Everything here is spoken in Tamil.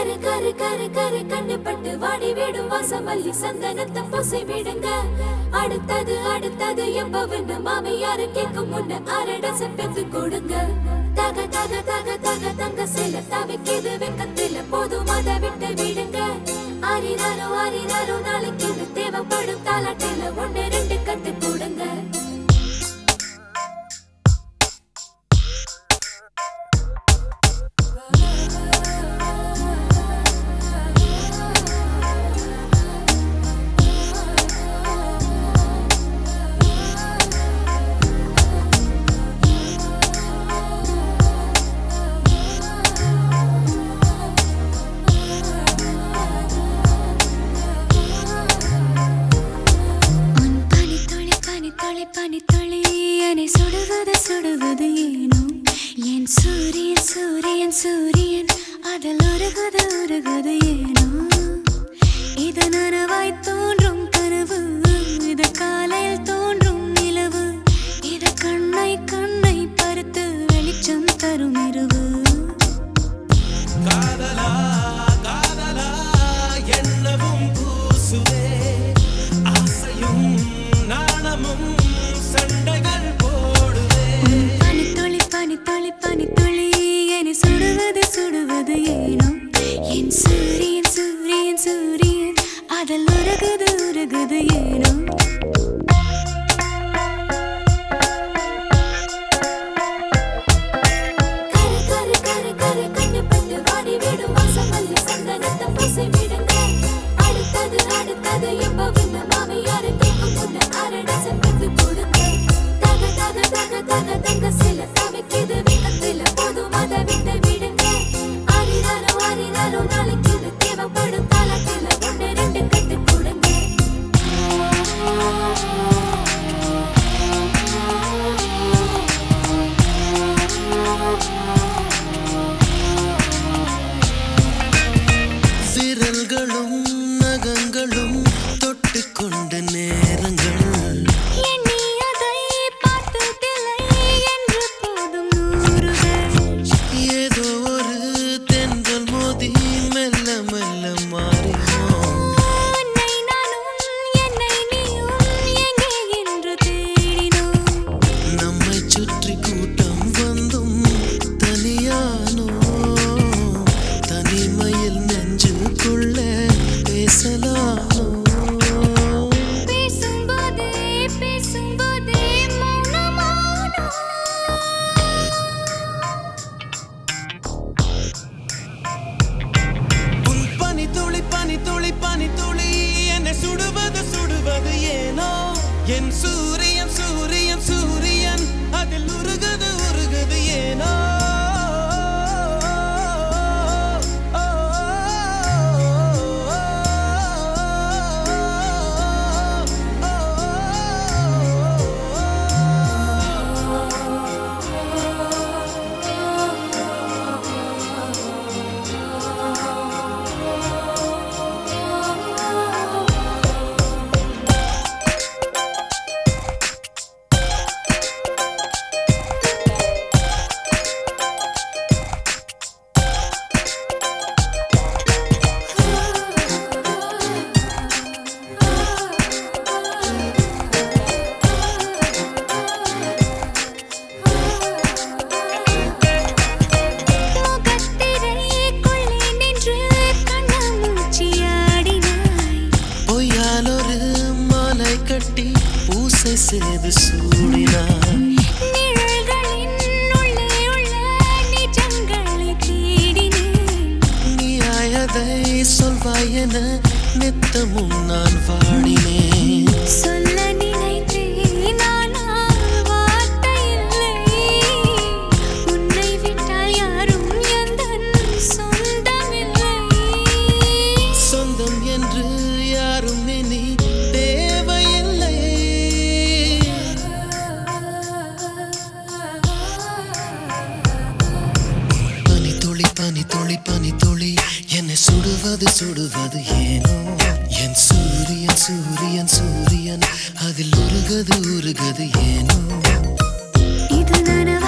கரு கரு கரு கரு கண்ணுப்பட்டு வாடி விடும் வாசமல்லி சந்தனத்தை பூசி விடுங்க அடுத்தது அடுத்தது எப்பவென்று மாமியாரு கேட்கும் முன்ன அரடச பெத்து கொடுங்க தக தக தக தக தங்க சில தவிக்கிது வெக்கத்தில போதும் அதை விட்டு விடுங்க ஆரிராரோ ஆரிராரோ நாளைக்கு இது தேவைப்படும் தாலாட்டில ஒண்ணு ரெண்டு கத்து கொடுங்க உன் பனித்துளி பனித்துளி பனித்துளி என்னை சுடுவது சுடுவது ஏனோ என் சூரியன் சூரியன் சூரியன் அதில் உருகுது உருகுது ஏனோ இது நனவாய் தோன்றும் கனவு இது காலையில் தோன்றும் நிலவு இது கண்ணை கண்ணை பருத்து வெளிச்சம் தரும் இரவு காதலா காதலா என்னவும் கூசுவே ஆசையும் நாணமும் சண்டைகள் போடுவே பனித்துளி பனித்துளி பனித்துளி என்னை சுடுவது சுடுவது ஏனோ என் சூரியன் சூரியன் சூரியன் அதில் உருகுது உருகுது ஏனோ கரு கரு கரு கரு கண்ணுப்பட்டு வாடி விடும் வாசமல்லி சந்தனத்தை பூசி விடுங்க அடுத்தது அடுத்தது எப்பவென்று மாமியாரு கேட்கும் முன்ன அரடச பெத்து கொடுங்க தக தக தக தக தங்க சில தவிக்கிது வெக்கத்தில போதும் அதை விட்டு விடுங்க ஆரிராரோ ஆரிராரோ நாளைக்கு இது தேவைப்படும் தாலாட்டில ஒண்ணு ரெண்டு கத்து கொடுங்க விரல்களும் நகங்களும் தொட்டுக்கொண்ட நேரங்கள் எண்ணி அதை பார்த்ததில்லை என்று போதும் நூறுகள் ஏதோ ஒரு தென்றல் மோதி மெல்ல மெல்ல மாறினோம் உன்னை நானும் என்னை நீயும் எங்கே என்று தேடினோம் நம்மை சுற்றி கூட்டம் வந்தும் தனியானோ தனிமையில் நெஞ்சுக்குள்ள பேசலானோ பேசும்போதே பேசும்போதே மௌனமானோ உன் பனி துளி பனி துளி பனி துளி என்னை சுடுவது சுடுவது ஏனோ என் சூரியன் சூரியன் சூரியன் அதில் உருகுது உருகுது ஏனோ முகத்திரைக்குள்ளே நின்று கண்ணாமூச்சியாடினாய் பொய்யாலொரு மாலை கட்டி பூசை செய்து சூடினாய் நிழல்களின் உள்ளே உள்ள நிஜங்களை தேடினேன் நீயாயதை சொல்வாய் என நித்தமும் நான் வாடினேன் சொல்ல நினைத்தேன் ஆனால் வார்த்தை இல்லை உன்னை விட்டால் யாரும் எந்தன் சொந்தமில்லை சொந்தம் என்று யாரும் இனி தேவையில்லை பனி துளி பனி துளி பனி துளி என்னை சுடுவது சுடுவது ஏனோ என் சூரியன் சூரியன் சூரியன் அதில் உருகது உருகது ஏனோ இது நனவ